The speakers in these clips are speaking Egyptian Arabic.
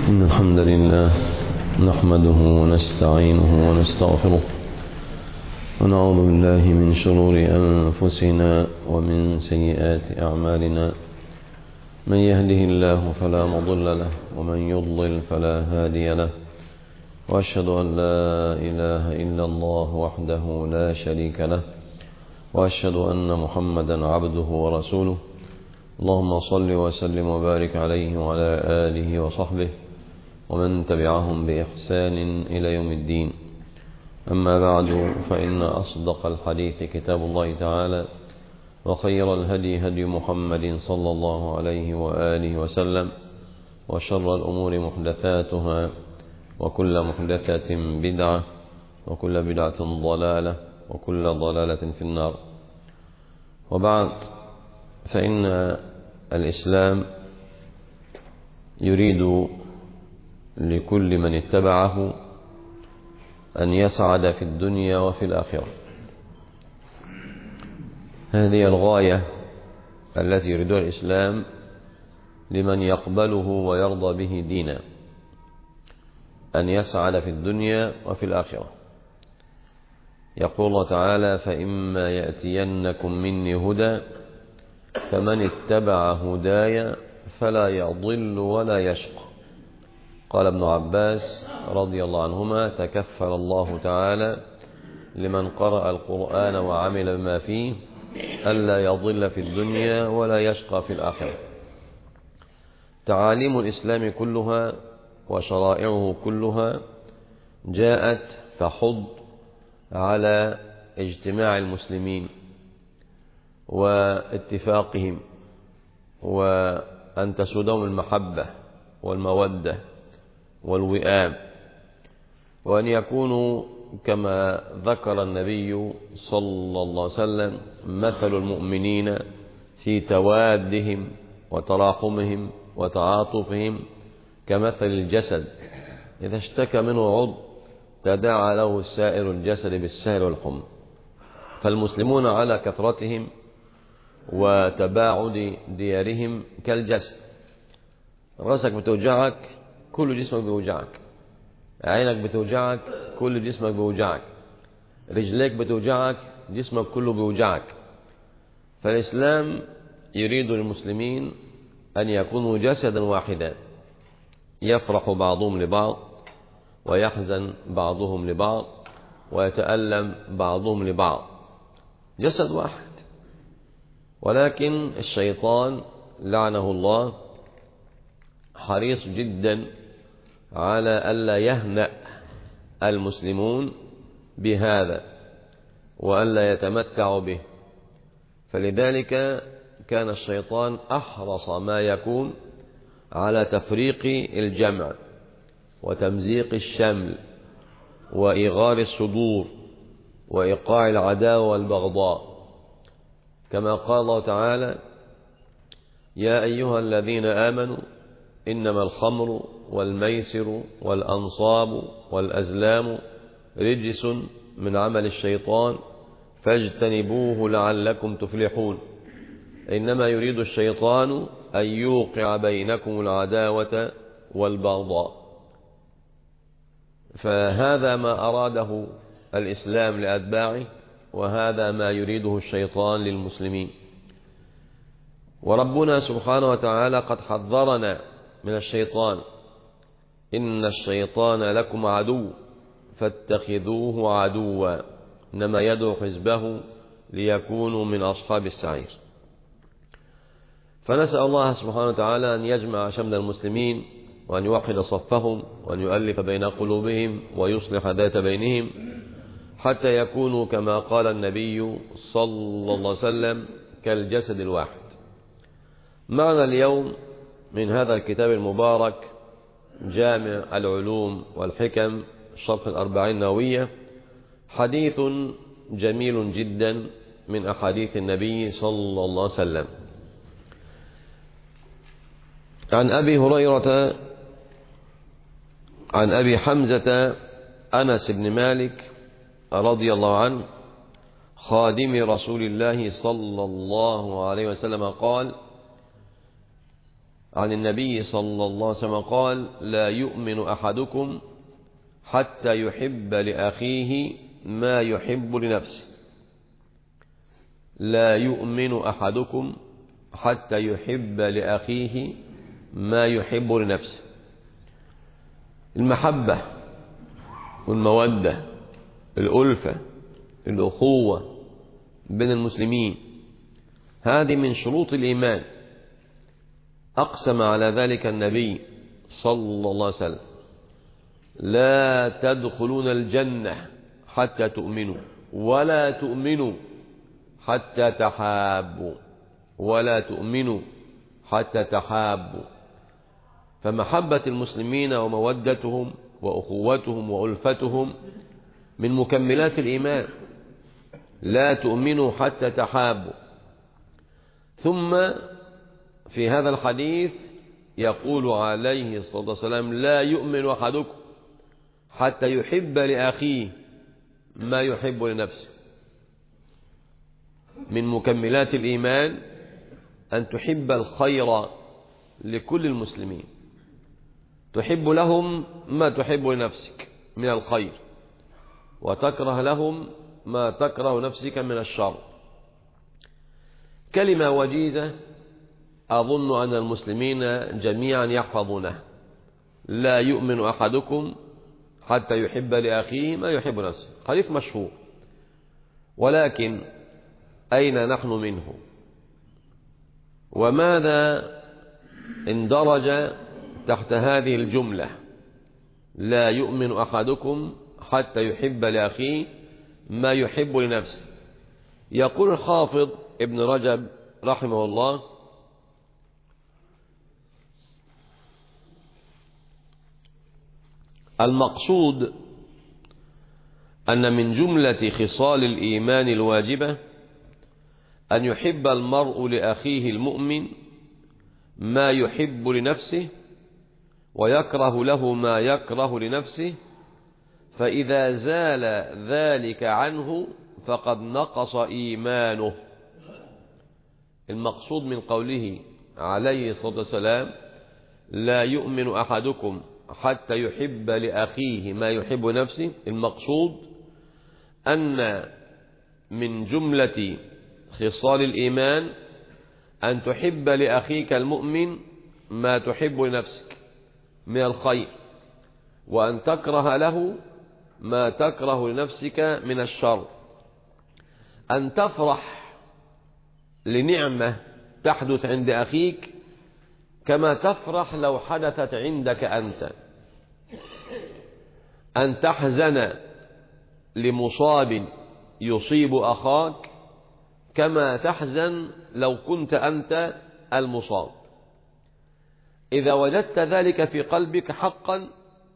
إن الحمد لله نحمده ونستعينه ونستغفره ونعوذ بالله من شرور أنفسنا ومن سيئات أعمالنا من يهده الله فلا مضل له ومن يضلل فلا هادي له وأشهد أن لا إله إلا الله وحده لا شريك له وأشهد أن محمدا عبده ورسوله اللهم صل وسلم وبارك عليه وعلى آله وصحبه ومن تبعهم بإحسان إلى يوم الدين أما بعد فإن أصدق الحديث كتاب الله تعالى وخير الهدي هدي محمد صلى الله عليه وآله وسلم وشر الأمور محدثاتها وكل محدثة بدعة وكل بدعة ضلالة وكل ضلالة في النار وبعد فإن الإسلام يريد لكل من اتبعه أن يسعد في الدنيا وفي الآخرة هذه الغاية التي يريدها الإسلام لمن يقبله ويرضى به دينا أن يسعد في الدنيا وفي الآخرة يقول الله تعالى فإما يأتينكم مني هدى فمن اتبع هداي فلا يضل ولا يشقى قال ابن عباس رضي الله عنهما تكفل الله تعالى لمن قرأ القرآن وعمل بما فيه ألا يضل في الدنيا ولا يشقى في الآخرة تعاليم الإسلام كلها وشرائعه كلها جاءت تحض على اجتماع المسلمين واتفاقهم وأن تسودهم المحبة والمودة والوئام وأن يكونوا كما ذكر النبي صلى الله عليه وسلم مثل المؤمنين في توادهم وتراحمهم وتعاطفهم كمثل الجسد إذا اشتكى منه عضو تداعى له سائر الجسد بالسهر والحمى فالمسلمون على كثرتهم وتباعد ديارهم كالجسد رأسك بتوجعك كل جسمك بيوجعك عينك بتوجعك كل جسمك بيوجعك رجليك بتوجعك جسمك كله بيوجعك فالإسلام يريد للمسلمين أن يكونوا جسدا واحدا يفرح بعضهم لبعض ويحزن بعضهم لبعض ويتألم بعضهم لبعض جسد واحد ولكن الشيطان لعنه الله حريص جدا على ألا يهنأ المسلمون بهذا وألا يتمتعوا به فلذلك كان الشيطان أحرص ما يكون على تفريق الجمع وتمزيق الشمل وإغار الصدور وإيقاع العداوة والبغضاء كما قال الله تعالى يا أيها الذين آمنوا إنما الخمر والميسر والأنصاب والأزلام رجس من عمل الشيطان فاجتنبوه لعلكم تفلحون إنما يريد الشيطان أن يوقع بينكم العداوة والبغضاء فهذا ما أراده الإسلام لأتباعه وهذا ما يريده الشيطان للمسلمين وربنا سبحانه وتعالى قد حذرنا من الشيطان إن الشيطان لكم عدو فاتخذوه عدوا إنما يدعو حزبه ليكونوا من أصحاب السعير فنسأل الله سبحانه وتعالى أن يجمع شمل المسلمين وأن يوحد صفهم وأن يؤلف بين قلوبهم ويصلح ذات بينهم حتى يكونوا كما قال النبي صلى الله عليه وسلم كالجسد الواحد معنا اليوم من هذا الكتاب المبارك جامع العلوم والحكم شرح الأربعين النووية حديث جميل جدا من أحاديث النبي صلى الله عليه وسلم عن أبي هريرة عن أبي حمزة أنس بن مالك رضي الله عنه خادم رسول الله صلى الله عليه وسلم قال عن النبي صلى الله عليه وسلم قال لا يؤمن أحدكم حتى يحب لأخيه ما يحب لنفسه لا يؤمن أحدكم حتى يحب لأخيه ما يحب لنفسه المحبة والمودة الألفة الأخوة بين المسلمين هذه من شروط الإيمان أقسم على ذلك النبي صلى الله عليه وسلم لا تدخلون الجنة حتى تؤمنوا ولا تؤمنوا حتى تحابوا ولا تؤمنوا حتى تحابوا فمحبة المسلمين ومودتهم وأخوتهم وألفتهم من مكملات الإيمان لا تؤمنوا حتى تحابوا ثم في هذا الحديث يقول عليه الصلاة والسلام لا يؤمن أحدكم حتى يحب لأخيه ما يحب لنفسه من مكملات الإيمان أن تحب الخير لكل المسلمين تحب لهم ما تحب لنفسك من الخير وتكره لهم ما تكره نفسك من الشر كلمة وجيزة أظن أن المسلمين جميعا يحفظونه لا يؤمن أحدكم حتى يحب لأخيه ما يحب نفسه حديث مشهور ولكن أين نحن منه وماذا اندرج تحت هذه الجملة لا يؤمن أحدكم حتى يحب لأخيه ما يحب لنفسه يقول الحافظ ابن رجب رحمه الله المقصود أن من جملة خصال الإيمان الواجبة أن يحب المرء لأخيه المؤمن ما يحب لنفسه ويكره له ما يكره لنفسه فإذا زال ذلك عنه فقد نقص إيمانه المقصود من قوله عليه الصلاة والسلام لا يؤمن أحدكم حتى يحب لأخيه ما يحب نفسه المقصود أن من جملة خصال الإيمان أن تحب لأخيك المؤمن ما تحب لنفسك من الخير وأن تكره له ما تكره لنفسك من الشر أن تفرح لنعمة تحدث عند أخيك كما تفرح لو حدثت عندك أنت أن تحزن لمصاب يصيب أخاك كما تحزن لو كنت أنت المصاب إذا وجدت ذلك في قلبك حقا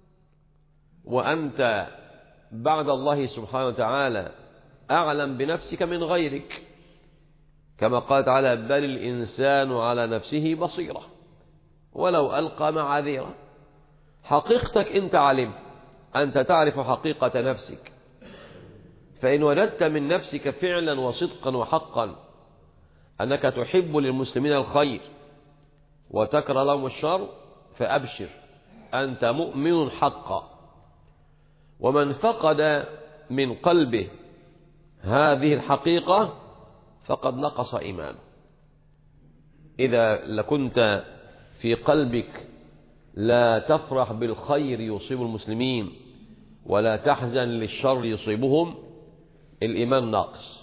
وأنت بعد الله سبحانه وتعالى أعلم بنفسك من غيرك كما قال تعالى بل الإنسان على نفسه بصيرة ولو ألقى معاذيره حقيقتك أنت علم أنت تعرف حقيقة نفسك فإن وجدت من نفسك فعلا وصدقا وحقا أنك تحب للمسلمين الخير وتكره لهم الشر فأبشر أنت مؤمن حقا ومن فقد من قلبه هذه الحقيقة فقد نقص إيمانه إذا لكنت في قلبك لا تفرح بالخير يصيب المسلمين ولا تحزن للشر يصيبهم الإيمان ناقص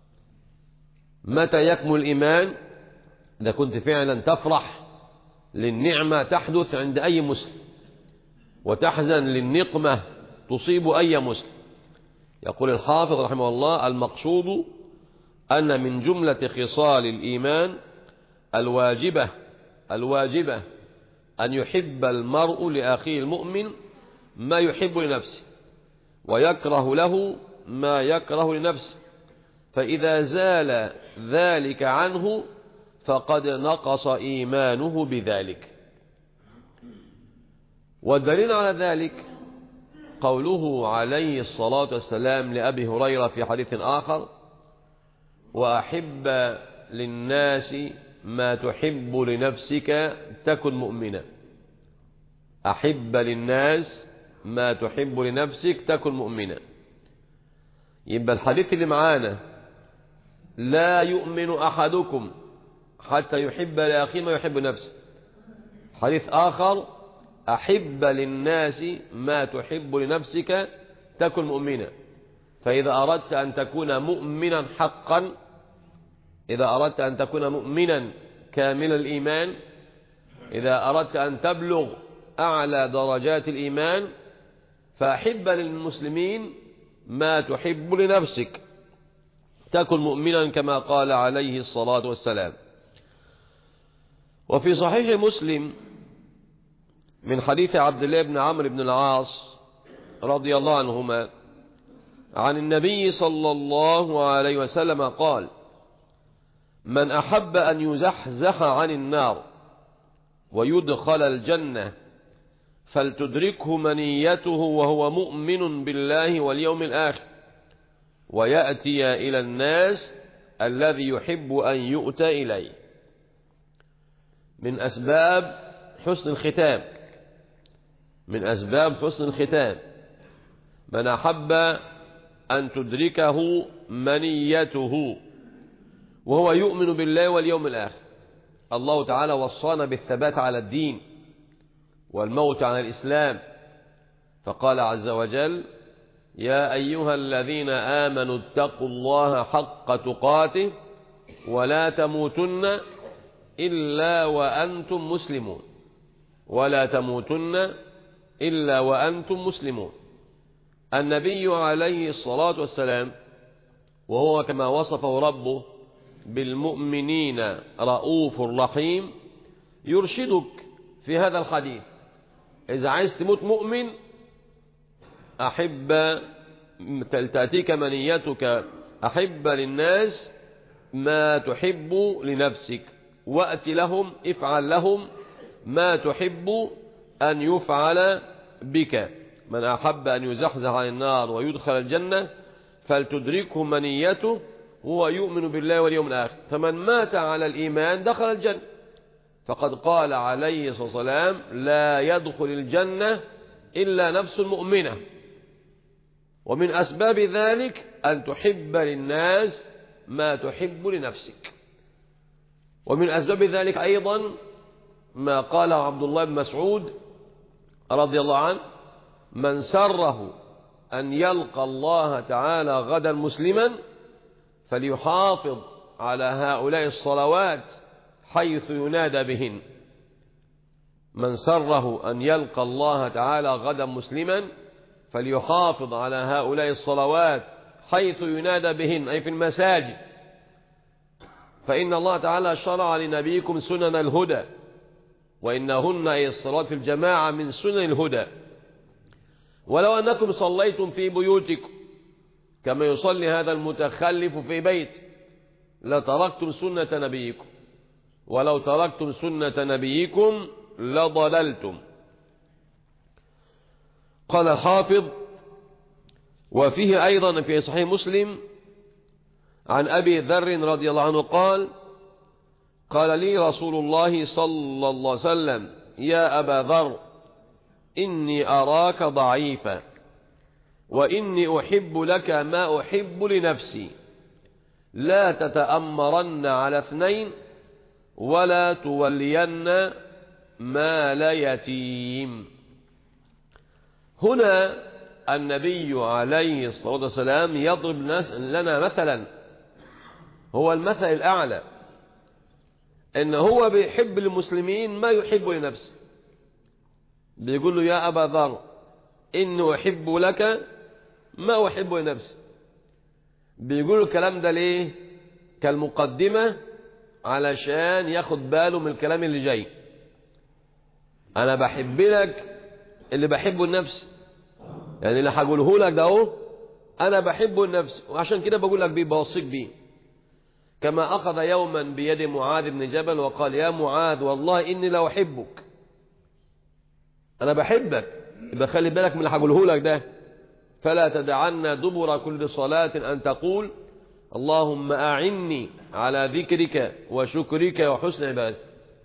متى يكمل الإيمان إذا كنت فعلا تفرح للنعمة تحدث عند أي مسلم وتحزن للنقمة تصيب أي مسلم يقول الحافظ رحمه الله المقصود أن من جملة خصال الإيمان الواجبة الواجبة أن يحب المرء لأخيه المؤمن ما يحب لنفسه ويكره له ما يكره لنفسه فإذا زال ذلك عنه فقد نقص إيمانه بذلك والدليل على ذلك قوله عليه الصلاة والسلام لأبي هريرة في حديث آخر وأحب للناس ما تحب لنفسك تكن مؤمنا أحب للناس ما تحب لنفسك تكن مؤمنا يبقى الحديث اللي معانا لا يؤمن أحدكم حتى يحب لأخيه ما يحب نفسه حديث آخر أحب للناس ما تحب لنفسك تكن مؤمنا فإذا أردت أن تكون مؤمنا حقا إذا أردت أن تكون مؤمنا كامل الإيمان إذا أردت أن تبلغ أعلى درجات الإيمان فأحب للمسلمين ما تحب لنفسك تكن مؤمنا كما قال عليه الصلاة والسلام وفي صحيح مسلم من حديث عبد الله بن عمرو بن العاص رضي الله عنهما عن النبي صلى الله عليه وسلم قال من أحب أن يزحزح عن النار ويدخل الجنة فلتدركه منيته وهو مؤمن بالله واليوم الآخر ويأتي إلى الناس الذي يحب أن يؤتى إليه من أسباب حسن الختام من أسباب حسن الختام من أحب أن تدركه منيته وهو يؤمن بالله واليوم الآخر الله تعالى وصانا بالثبات على الدين والموت على الإسلام فقال عز وجل يا أيها الذين آمنوا اتقوا الله حق تقاته ولا تموتن إلا وأنتم مسلمون ولا تموتن إلا وأنتم مسلمون النبي عليه الصلاة والسلام وهو كما وصفه ربه بالمؤمنين رؤوف رحيم يرشدك في هذا الحديث إذا عايز تموت مؤمن أحب تأتيك منيتك أحب للناس ما تحب لنفسك وأت لهم افعل لهم ما تحب أن يفعل بك من أحب أن يزحزح عن النار ويدخل الجنة فلتدركه منيته هو يؤمن بالله واليوم الآخر فمن مات على الإيمان دخل الجنة فقد قال عليه الصلاة والسلام لا يدخل الجنة إلا نفس مؤمنة ومن أسباب ذلك أن تحب للناس ما تحب لنفسك ومن أسباب ذلك أيضا ما قال عبد الله بن مسعود رضي الله عنه من سره أن يلقى الله تعالى غدا مسلما فليحافظ على هؤلاء الصلوات حيث ينادى بهن من سره أن يلقى الله تعالى غدا مسلما فليحافظ على هؤلاء الصلوات حيث ينادى بهن أي في المساجد فإن الله تعالى شرع لنبيكم سنن الهدى وإنهن أي الصلاة في الجماعة من سنن الهدى ولو أنكم صليتم في بيوتكم كما يصلي هذا المتخلف في بيت لتركتم سنة نبيكم ولو تركتم سنة نبيكم لضللتم قال الحافظ وفيه أيضا في صحيح مسلم عن أبي ذر رضي الله عنه قال قال لي رسول الله صلى الله عليه وسلم يا أبا ذر إني أراك ضعيفا وإني أحب لك ما أحب لنفسي لا تتأمرن على اثنين ولا تولين مال يتيم هنا النبي عليه الصلاة والسلام يضرب لنا مثلا هو المثل الأعلى ان هو بيحب المسلمين ما يحب لنفسه بيقول له يا أبا ذر إني أحب لك ما أحب لنفسي بيقول الكلام ده ليه كالمقدمة علشان ياخد باله من الكلام اللي جاي أنا بحب لك اللي بحبه لنفسي يعني اللي هقوله لك ده اهو أنا بحبه لنفسي وعشان كده بقول لك بيه بوصيك بيه كما أخذ يوما بيد معاذ بن جبل وقال يا معاذ والله إني لو أحبك أنا بحبك يبقى خلي بالك من اللي هقوله لك ده فلا تدعنا دبر كل صلاة أن تقول اللهم أعني على ذكرك وشكرك وحسن عبادتك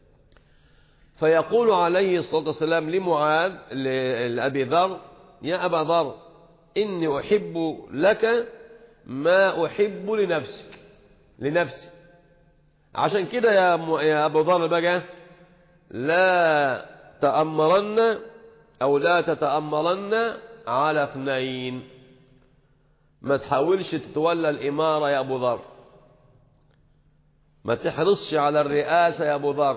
فيقول عليه الصلاة والسلام لمعاذ لأبي ذر يا أبا ذر إني أحب لك ما أحب لنفسك لنفسي عشان كده يا م... يا أبو ذر بقى لا تأمرن أو لا تتأمرن على اثنين ما تحاولش تتولى الإمارة يا أبو ذر ما تحرصش على الرئاسة يا أبو ذر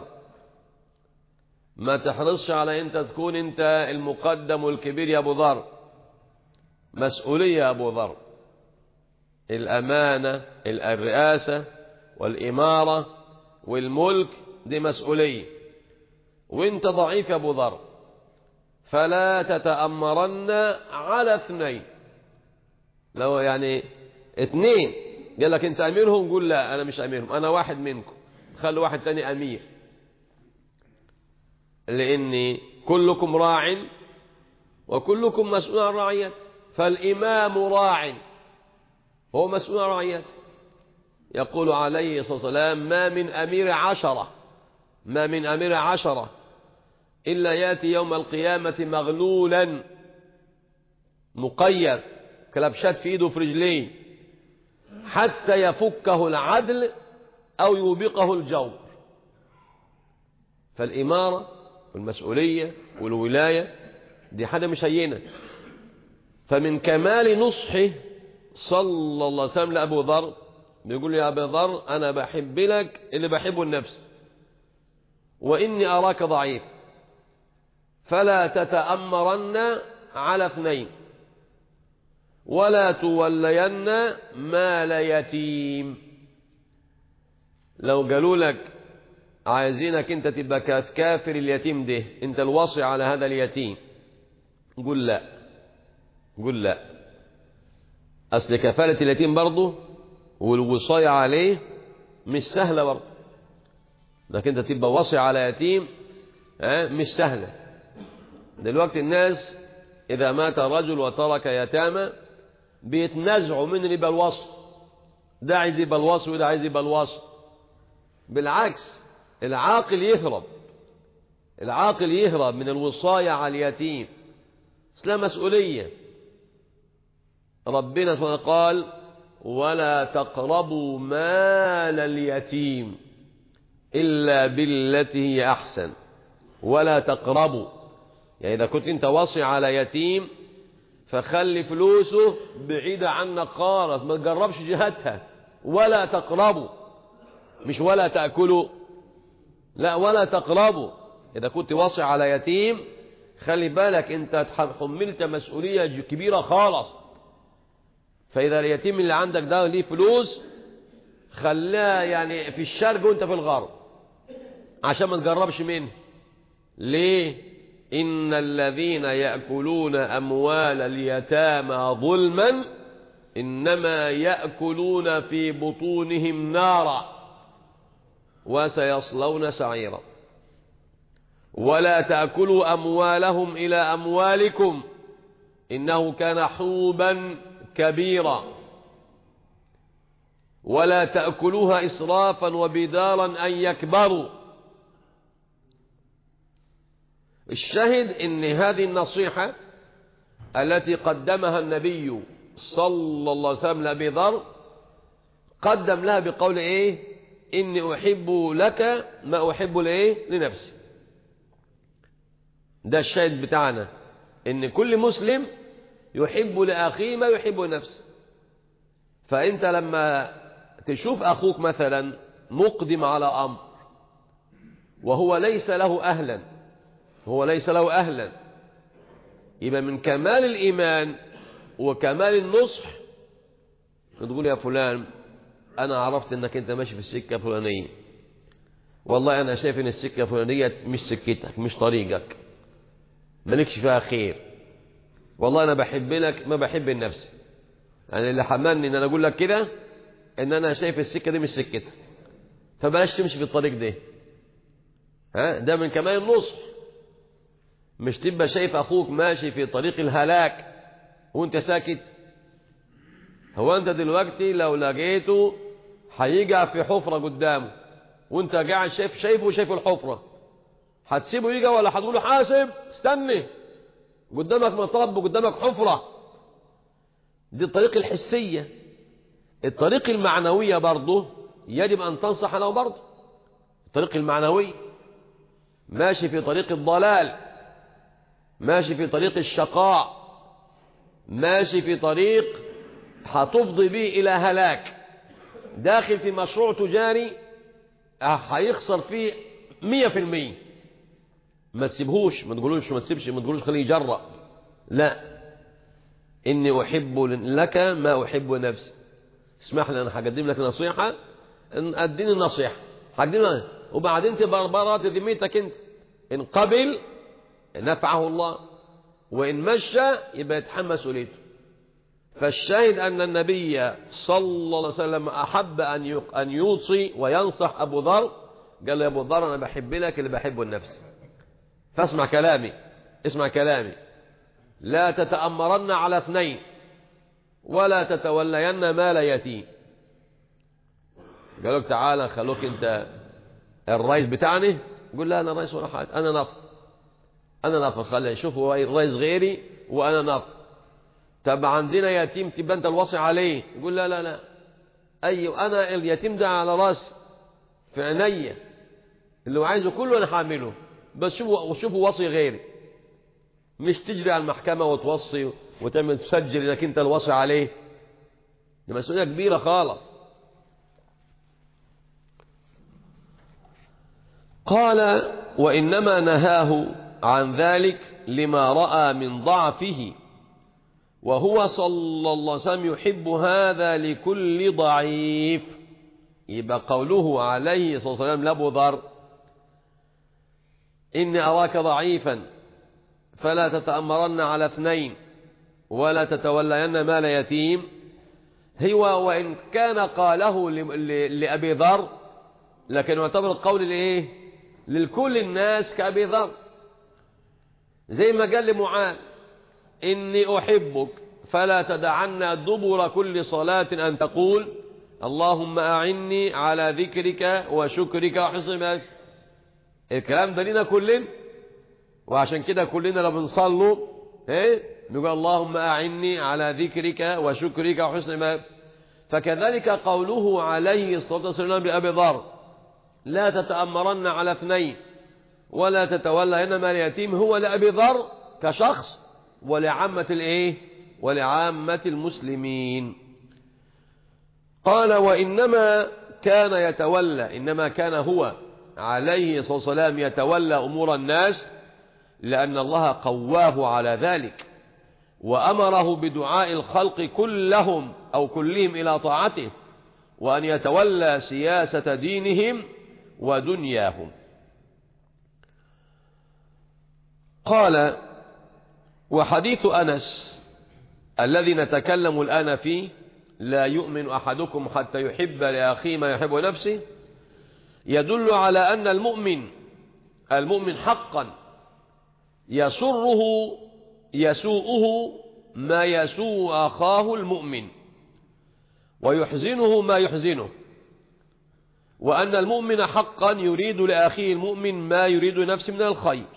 ما تحرصش على أنت تكون أنت المقدم والكبير يا أبو ذر مسؤولية يا أبو ذر الأمانة الرئاسة والإمارة والملك دي مسؤولية وانت ضعيف يا أبو ذر فلا تتأمرن على اثنين لو يعني اثنين قال لك انت اميرهم قول لا انا مش اميرهم انا واحد منكم خلوا واحد تاني امير لاني كلكم راع وكلكم مسؤول عن رعيته فالامام راع هو مسؤول عن رعيته يقول عليه الصلاه والسلام ما من امير عشره ما من امير عشره الا ياتي يوم القيامه مغلولا مقيد كلبشات في ايده في رجليه حتى يفكه العدل او يوبقه الجور فالاماره والمسؤوليه والولايه دي حاجه مش هينه فمن كمال نصحه صلى الله عليه وسلم لابو ذر بيقول يا ابا ذر انا بحب لك اللي بحبه النفس واني اراك ضعيف فلا تتامرن على اثنين ولا تولين مال يتيم لو قالوا لك عايزينك انت تبقى كافر اليتيم ده انت الوصي على هذا اليتيم قل لا قل لا اصل كفالة اليتيم برضه والوصاية عليه مش سهلة برضه لكن انت تبقى وصي على يتيم اه مش سهلة دلوقتي الناس اذا مات رجل وترك يتامى بيتنازعوا من اللي يبقى الوصف ده عايز يبقى الوصف وده عايز يبقى الوصف بالعكس العاقل يهرب العاقل يهرب من الوصاية على اليتيم اسلام مسؤولية ربنا سبحانه قال ولا تقربوا مال اليتيم إلا بالتي هي أحسن ولا تقربوا يعني إذا كنت أنت واصي على يتيم فخلي فلوسه بعيدة عنك خالص ما تجربش جهتها ولا تقربوا مش ولا تأكلوا لا ولا تقربوا إذا كنت واصي على يتيم خلي بالك أنت حملت مسؤولية كبيرة خالص فإذا اليتيم اللي عندك ده ليه فلوس خلاه يعني في الشرق وانت في الغرب عشان ما تجربش منه ليه إن الذين يأكلون أموال اليتامى ظلما إنما يأكلون في بطونهم نارا وسيصلون سعيرا ولا تأكلوا أموالهم إلى أموالكم إنه كان حوبا كبيرا ولا تأكلوها إسرافا وبدارا أن يكبروا الشاهد ان هذه النصيحة التي قدمها النبي صلى الله عليه وسلم لأبي ذر قدم لها بقول ايه اني احب لك ما احب لايه لنفسي ده الشاهد بتاعنا ان كل مسلم يحب لاخيه ما يحب لنفسه فانت لما تشوف اخوك مثلا مقدم على امر وهو ليس له اهلا هو ليس له أهلا يبقى من كمال الإيمان وكمال النصح تقول يا فلان أنا عرفت أنك أنت ماشي في السكة فلانية والله أنا شايف أن السكة الفلانية مش سكتك مش طريقك مالكش فيها خير والله أنا بحب لك ما بحب لنفسي يعني اللي حملني أن أنا أقول لك كده أن أنا شايف السكة دي مش سكتك فبلاش تمشي في الطريق ده ها ده من كمال النصح مش تبقى شايف أخوك ماشي في طريق الهلاك وانت ساكت هو انت دلوقتي لو لقيته هيجي في حفرة قدامه وانت قاعد شايف شايفه وشايف الحفرة هتسيبه يجي ولا هتقول له حاسب استني قدامك مطب وقدامك حفرة دي الطريق الحسية الطريق المعنوية برضه يجب أن تنصح له برضه الطريق المعنوي ماشي في طريق الضلال ماشي في طريق الشقاء ماشي في طريق هتفضي به إلى هلاك داخل في مشروع تجاري هيخسر فيه مية في المية ما تسيبهوش ما تقولوش ما تسيبش ما تقولوش خليه يجرأ لا إني أحب لك ما أحب نفسي اسمح لي أنا هقدم لك نصيحة أديني النصيحة هقدم لك وبعدين تبربرات ذميتك أنت إن قبل نفعه الله وإن مشى يبقى يتحمل مسؤوليته فالشاهد أن النبي صلى الله عليه وسلم أحب أن أن يوصي وينصح أبو ذر قال له يا أبو ذر أنا بحب لك اللي بحبه النفس فاسمع كلامي اسمع كلامي لا تتأمرن على اثنين ولا تتولين مال يتيم قالوا لك تعالى خلوك انت الرئيس بتاعني قول لا انا رئيس ولا حاجه انا نفر انا نفر خلي شوفوا الرئيس غيري وانا نفر طب عندنا يتيم تبقى انت الوصي عليه يقول لا لا لا اي انا اليتيم ده على راسي في عينيا اللي هو عايزه كله انا هعمله بس شوفوا شوفوا وصي غيري مش تجري على المحكمة وتوصي وتعمل تسجل انك انت الوصي عليه دي مسؤولية كبيرة خالص قال وإنما نهاه عن ذلك لما رأى من ضعفه وهو صلى الله عليه وسلم يحب هذا لكل ضعيف يبقى قوله عليه صلى الله عليه وسلم لابو ذر إني أراك ضعيفا فلا تتأمرن على اثنين ولا تتولين مال يتيم هو وإن كان قاله لأبي ذر لكن يعتبر القول لإيه للكل الناس كأبي ذر زي ما قال لمعاذ إني أحبك فلا تدعنا دبر كل صلاة أن تقول اللهم أعني على ذكرك وشكرك وحسن الكلام ده لنا كلنا وعشان كده كلنا لما بنصلوا ايه نقول اللهم أعني على ذكرك وشكرك وحسن ما فكذلك قوله عليه الصلاة والسلام لأبي ذر لا تتأمرن على اثنين ولا تتولى إنما اليتيم هو لأبي ذر كشخص ولعامة الايه ولعامة المسلمين قال وإنما كان يتولى إنما كان هو عليه الصلاة والسلام يتولى أمور الناس لأن الله قواه على ذلك وأمره بدعاء الخلق كلهم أو كلهم إلى طاعته وأن يتولى سياسة دينهم ودنياهم قال وحديث أنس الذي نتكلم الآن فيه لا يؤمن أحدكم حتى يحب لأخيه ما يحب نفسه يدل على أن المؤمن المؤمن حقا يسره يسوءه ما يسوء أخاه المؤمن ويحزنه ما يحزنه وأن المؤمن حقا يريد لأخيه المؤمن ما يريد نفسه من الخير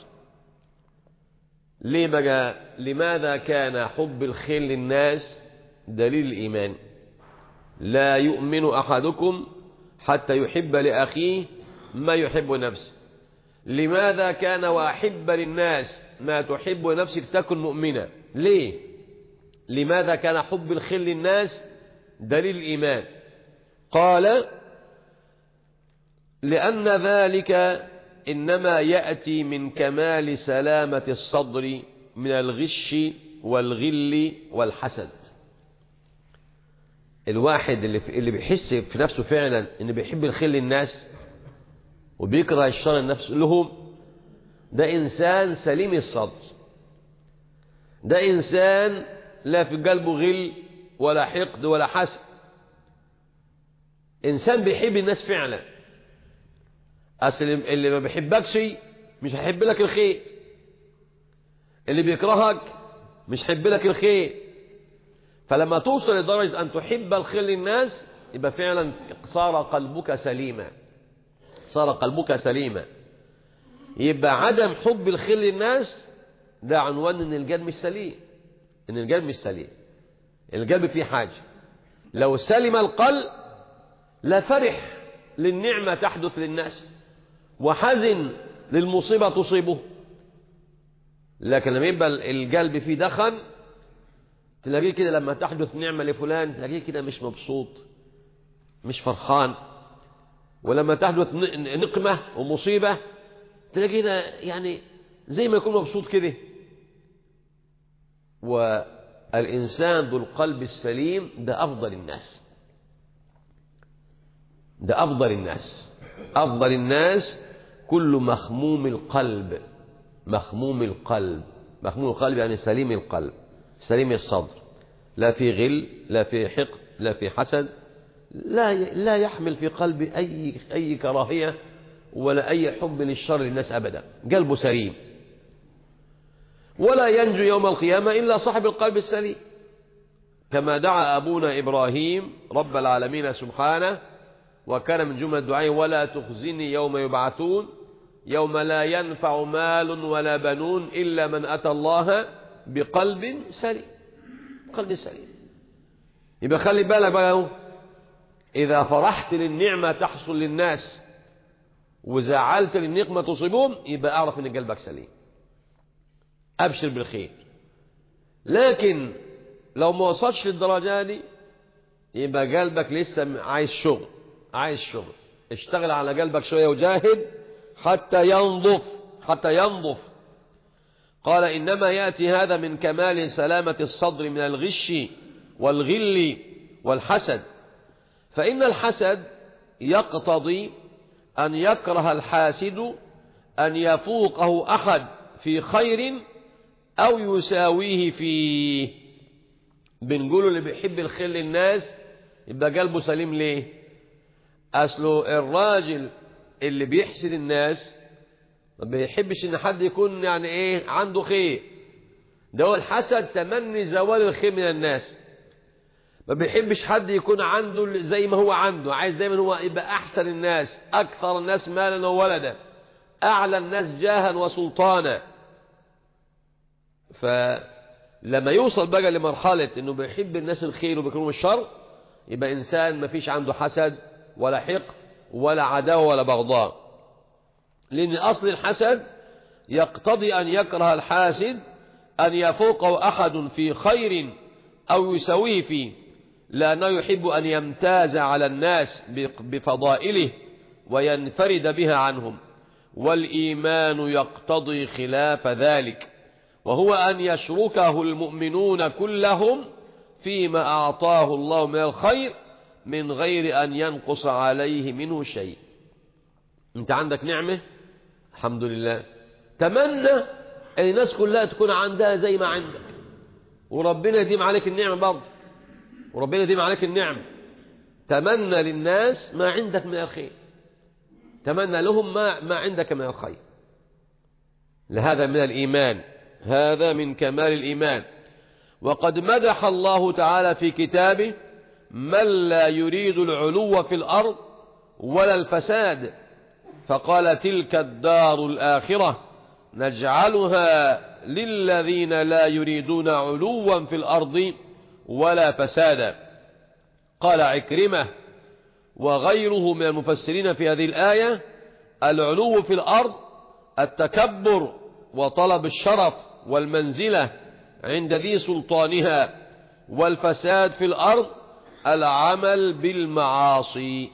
ليه بقى لماذا كان حب الخير للناس دليل الإيمان لا يؤمن أحدكم حتى يحب لأخيه ما يحب نفسه لماذا كان وأحب للناس ما تحب نفسك تكن مؤمنة ليه لماذا كان حب الخير للناس دليل الإيمان قال لأن ذلك إنما يأتي من كمال سلامة الصدر من الغش والغل والحسد الواحد اللي اللي بيحس في نفسه فعلا ان بيحب الخير للناس وبيكره الشر النفس لهم ده انسان سليم الصدر ده انسان لا في قلبه غل ولا حقد ولا حسد انسان بيحب الناس فعلا اصل اللي ما بيحبكش مش هيحب لك الخير اللي بيكرهك مش هيحب لك الخير فلما توصل لدرجة أن تحب الخير للناس يبقى فعلا صار قلبك سليما صار قلبك سليما يبقى عدم حب الخير للناس ده عنوان ان القلب مش سليم ان القلب مش سليم القلب فيه حاجة لو سلم القلب لفرح للنعمة تحدث للناس وحزن للمصيبة تصيبه لكن لما يبقى القلب فيه دخن تلاقيه كده لما تحدث نعمة لفلان تلاقيه كده مش مبسوط مش فرحان ولما تحدث نقمة ومصيبة تلاقيه كده يعني زي ما يكون مبسوط كده والإنسان ذو القلب السليم ده أفضل الناس ده أفضل الناس أفضل الناس كل مخموم القلب مخموم القلب مخموم القلب يعني سليم القلب سليم الصدر لا في غل لا في حقد لا في حسد لا لا يحمل في قلبه أي أي كراهية ولا أي حب للشر للناس أبدا قلبه سليم ولا ينجو يوم القيامة إلا صاحب القلب السليم كما دعا أبونا إبراهيم رب العالمين سبحانه وكان من جملة دعائه ولا تخزني يوم يبعثون يوم لا ينفع مال ولا بنون إلا من أتى الله بقلب سليم قلب سليم يبقى خلي بالك بقى إذا فرحت للنعمة تحصل للناس وزعلت للنقمة تصيبهم يبقى أعرف إن قلبك سليم أبشر بالخير لكن لو ما وصلش للدرجة دي يبقى قلبك لسه عايز شغل عايز شغل اشتغل على قلبك شوية وجاهد حتى ينظف حتى ينظف قال إنما يأتي هذا من كمال سلامة الصدر من الغش والغل والحسد فإن الحسد يقتضي أن يكره الحاسد أن يفوقه أحد في خير أو يساويه فيه بنقول اللي بيحب الخير للناس يبقى قلبه سليم ليه أصله الراجل اللي بيحسد الناس ما بيحبش ان حد يكون يعني ايه عنده خير ده هو الحسد تمني زوال الخير من الناس ما بيحبش حد يكون عنده زي ما هو عنده عايز دايما هو يبقى احسن الناس اكثر الناس مالا وولدا اعلى الناس جاها وسلطانا فلما يوصل بقى لمرحلة انه بيحب الناس الخير وبيكرههم الشر يبقى انسان ما فيش عنده حسد ولا حقد ولا عداوة ولا بغضاء لأن أصل الحسد يقتضي أن يكره الحاسد أن يفوقه أحد في خير أو يسويه فيه لأنه يحب أن يمتاز على الناس بفضائله وينفرد بها عنهم والإيمان يقتضي خلاف ذلك وهو أن يشركه المؤمنون كلهم فيما أعطاه الله من الخير من غير أن ينقص عليه منه شيء انت عندك نعمة الحمد لله تمنى ان الناس كلها تكون عندها زي ما عندك وربنا يديم عليك النعمة برضه وربنا يديم عليك النعمة تمنى للناس ما عندك من الخير تمنى لهم ما, ما عندك من الخير لهذا من الإيمان هذا من كمال الإيمان وقد مدح الله تعالى في كتابه من لا يريد العلو في الأرض ولا الفساد فقال تلك الدار الآخرة نجعلها للذين لا يريدون علوا في الأرض ولا فسادا قال عكرمة وغيره من المفسرين في هذه الآية العلو في الأرض التكبر وطلب الشرف والمنزلة عند ذي سلطانها والفساد في الأرض العمل بالمعاصي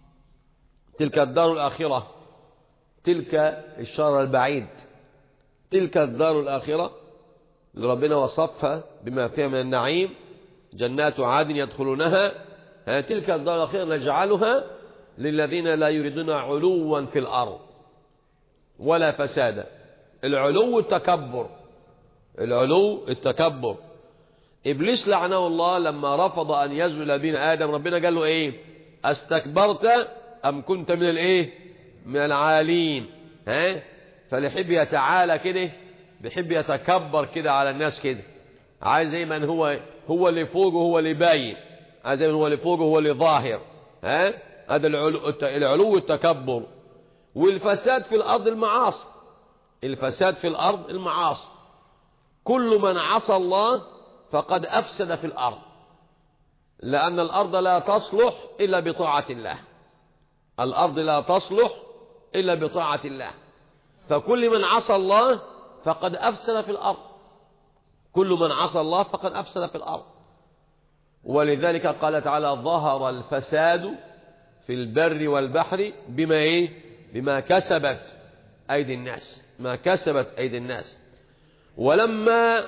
تلك الدار الآخرة تلك الشر البعيد تلك الدار الآخرة اللي ربنا وصفها بما فيها من النعيم جنات عادن يدخلونها تلك الدار الآخرة نجعلها للذين لا يريدون علوا في الأرض ولا فسادا العلو التكبر العلو التكبر إبليس لعنه الله لما رفض أن يزل بين آدم ربنا قال له إيه استكبرت أم كنت من الإيه من العالين ها فليحب يتعالى كده بيحب يتكبر كده على الناس كده عايز دايما هو هو اللي فوق وهو اللي باين هذا هو اللي فوق هو اللي ظاهر ها هذا العلو, العلو التكبر والفساد في الأرض المعاصي الفساد في الأرض المعاصي كل من عصى الله فقد أفسد في الأرض لأن الأرض لا تصلح إلا بطاعة الله الأرض لا تصلح إلا بطاعة الله فكل من عصى الله فقد أفسد في الأرض كل من عصى الله فقد أفسد في الأرض ولذلك قال تعالى ظهر الفساد في البر والبحر بما إيه؟ بما كسبت أيدي الناس ما كسبت أيدي الناس ولما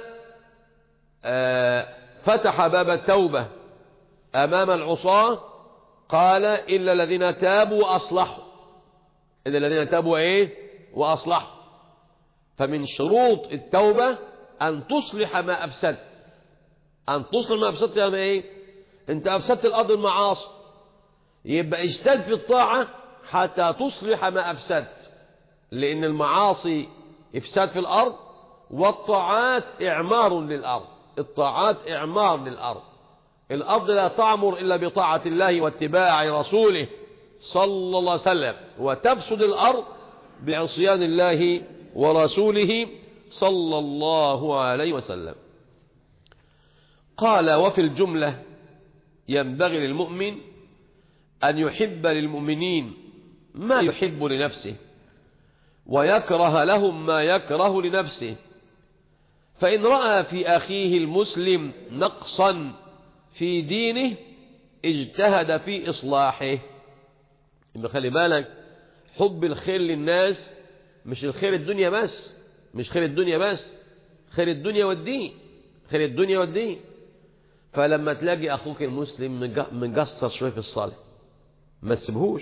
فتح باب التوبة أمام العصاة قال إلا الذين تابوا وأصلحوا إلا الذين تابوا إيه وأصلحوا فمن شروط التوبة أن تصلح ما أفسدت أن تصلح ما أفسدت يعني إيه أنت أفسدت الأرض المعاصي يبقى اجتهد في الطاعة حتى تصلح ما أفسدت لأن المعاصي إفساد في الأرض والطاعات إعمار للأرض الطاعات إعمار للأرض الأرض لا تعمر إلا بطاعة الله واتباع رسوله صلى الله عليه وسلم وتفسد الأرض بعصيان الله ورسوله صلى الله عليه وسلم قال وفي الجملة ينبغي للمؤمن أن يحب للمؤمنين ما يحب لنفسه ويكره لهم ما يكره لنفسه فإن رأى في أخيه المسلم نقصا في دينه اجتهد في إصلاحه إنه خلي بالك حب الخير للناس مش الخير الدنيا بس مش خير الدنيا بس خير الدنيا والدين خير الدنيا والدين فلما تلاقي أخوك المسلم مقصر شوية في الصلاة ما تسيبهوش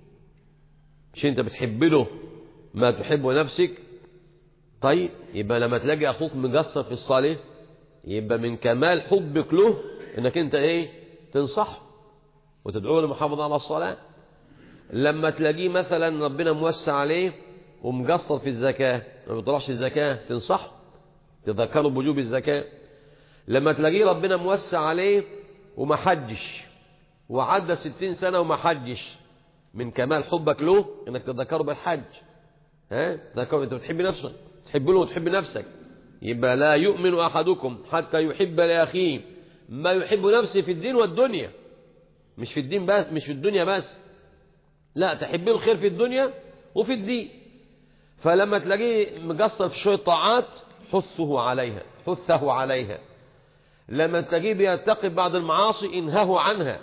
مش انت بتحب له ما تحب نفسك طيب يبقى لما تلاقي أخوك مقصر في الصلاة يبقى من كمال حبك له انك انت ايه تنصحه وتدعوه للمحافظة على الصلاة لما تلاقيه مثلا ربنا موسع عليه ومقصر في الزكاة ما بيطلعش الزكاة تنصحه تذكره بوجوب الزكاة لما تلاقيه ربنا موسع عليه وما حجش وعدى ستين سنة وما حجش من كمال حبك له انك تذكره بالحج ها تذكره انت بتحب نفسك تحب له وتحب نفسك يبقى لا يؤمن احدكم حتى يحب لاخيه ما يحب نفسه في الدين والدنيا مش في الدين بس مش في الدنيا بس لا تحب الخير في الدنيا وفي الدين فلما تلاقيه مقصر في شوية طاعات حثه عليها حثه عليها لما تلاقيه بيرتقب بعض المعاصي انهاه عنها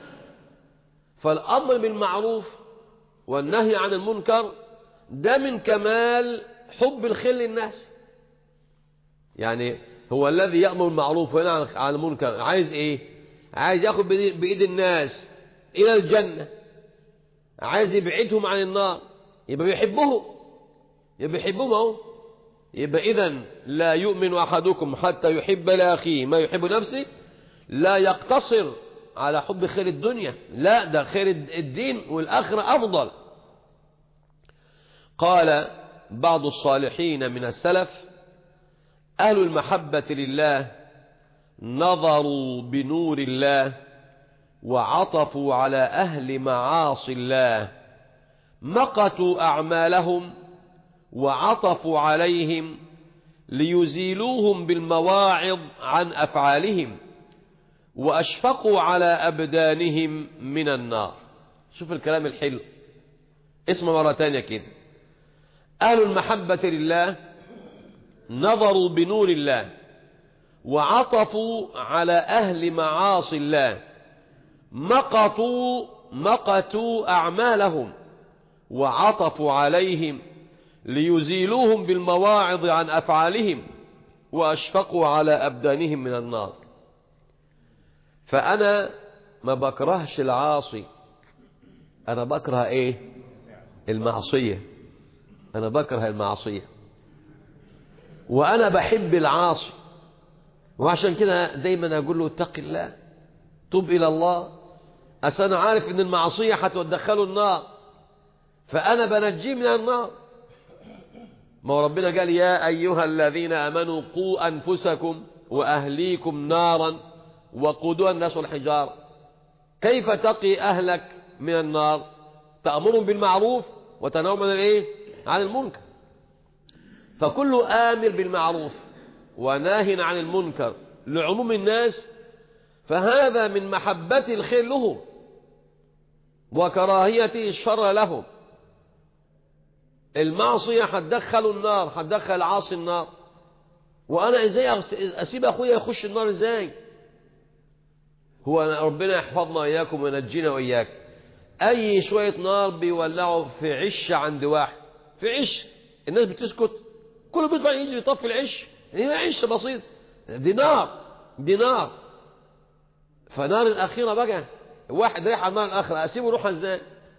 فالأمر بالمعروف والنهي عن المنكر ده من كمال حب الخير للناس يعني هو الذي يأمر بالمعروف وينهى عن المنكر عايز ايه عايز ياخد بإيد الناس إلى الجنة عايز يبعدهم عن النار يبقى بيحبهم يبقى بيحبهم اهو يبقى إذا لا يؤمن أحدكم حتى يحب لأخيه ما يحب نفسه لا يقتصر على حب خير الدنيا لا ده خير الدين والآخرة أفضل قال بعض الصالحين من السلف أهل المحبة لله نظروا بنور الله وعطفوا على أهل معاصي الله مقتوا أعمالهم وعطفوا عليهم ليزيلوهم بالمواعظ عن أفعالهم وأشفقوا على أبدانهم من النار شوف الكلام الحلو اسم مرة تانية كده أهل المحبة لله نظروا بنور الله وعطفوا على أهل معاصي الله مقتوا مقتوا أعمالهم وعطفوا عليهم ليزيلوهم بالمواعظ عن أفعالهم وأشفقوا على أبدانهم من النار فأنا ما بكرهش العاصي أنا بكره إيه المعصية أنا بكره المعصية وأنا بحب العاصي وعشان كده دايما أقول له اتق الله توب إلى الله أصل أنا عارف إن المعصية هتدخله النار فأنا بنجيه من النار ما هو ربنا قال يا أيها الذين آمنوا قوا أنفسكم وأهليكم نارا وقودها الناس والحجار كيف تقي أهلك من النار تأمرهم بالمعروف وتنهوا عن الايه عن المنكر فكل آمر بالمعروف وناه عن المنكر لعموم الناس فهذا من محبة الخير له وكراهية الشر له المعصية هتدخل النار هتدخل عاصي النار وأنا إزاي أسيب أخويا يخش النار إزاي هو ربنا يحفظنا إياكم وينجينا وإياك أي شوية نار بيولعوا في عش عند واحد في عش الناس بتسكت كله بيطلع يجي يطفي العش هي عش بسيط دي نار دي نار فنار الأخيرة بقى واحد رايح على النار الآخرة أسيبه يروح ازاي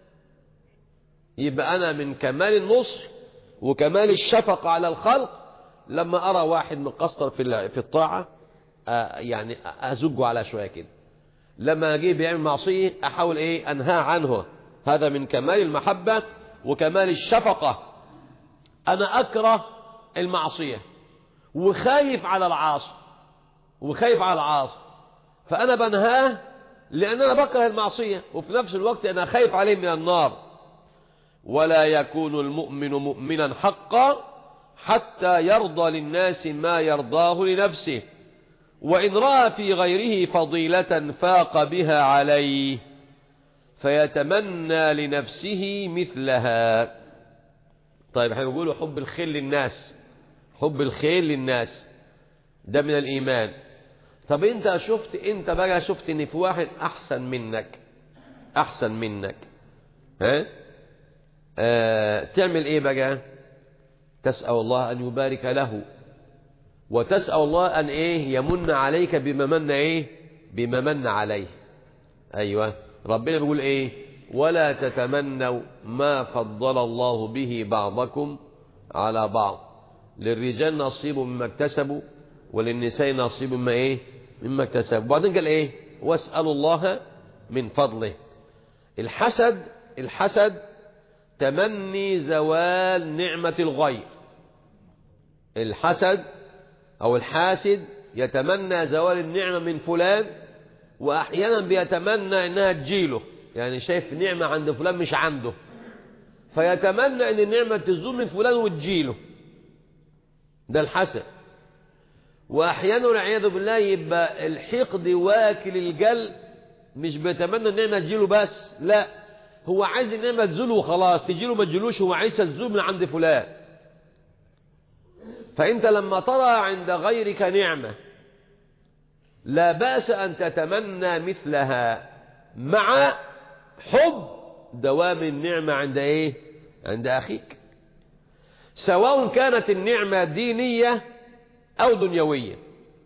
يبقى أنا من كمال النصح وكمال الشفقة على الخلق لما أرى واحد مقصر في في الطاعة يعني أزجه على شوية كده لما أجي بيعمل معصية أحاول إيه أنهى عنه هذا من كمال المحبة وكمال الشفقة أنا أكره المعصية وخايف على العاصي وخايف على العاصي فأنا بنهاه لأن أنا بكره المعصية وفي نفس الوقت أنا خايف عليه من النار ولا يكون المؤمن مؤمنا حقا حتى يرضى للناس ما يرضاه لنفسه وإن رأى في غيره فضيلة فاق بها عليه فيتمنى لنفسه مثلها طيب احنا بنقول حب الخير للناس حب الخير للناس ده من الإيمان طب انت شفت انت بقى شفت ان في واحد احسن منك احسن منك ها آه تعمل ايه بقى تسأل الله ان يبارك له وتسأل الله ان ايه يمن عليك بما من ايه بما من عليه ايوه ربنا بيقول ايه ولا تتمنوا ما فضل الله به بعضكم على بعض للرجال نصيب مما اكتسبوا وللنساء نصيب مما ايه مما اكتسبوا وبعدين قال ايه واسألوا الله من فضله الحسد الحسد تمني زوال نعمة الغير الحسد او الحاسد يتمنى زوال النعمة من فلان واحيانا بيتمنى انها تجيله يعني شايف نعمة عند فلان مش عنده فيتمنى ان النعمة تزول من فلان وتجيله ده الحسد واحيانا والعياذ بالله يبقى الحقد واكل الجل مش بيتمنى النعمة تجيله بس لا هو عايز النعمة تزول وخلاص تجيله ما تجيلوش هو عايزها تزول من عند فلان فانت لما ترى عند غيرك نعمة لا بأس أن تتمنى مثلها مع حب دوام النعمة عند ايه عند اخيك سواء كانت النعمة دينية او دنيوية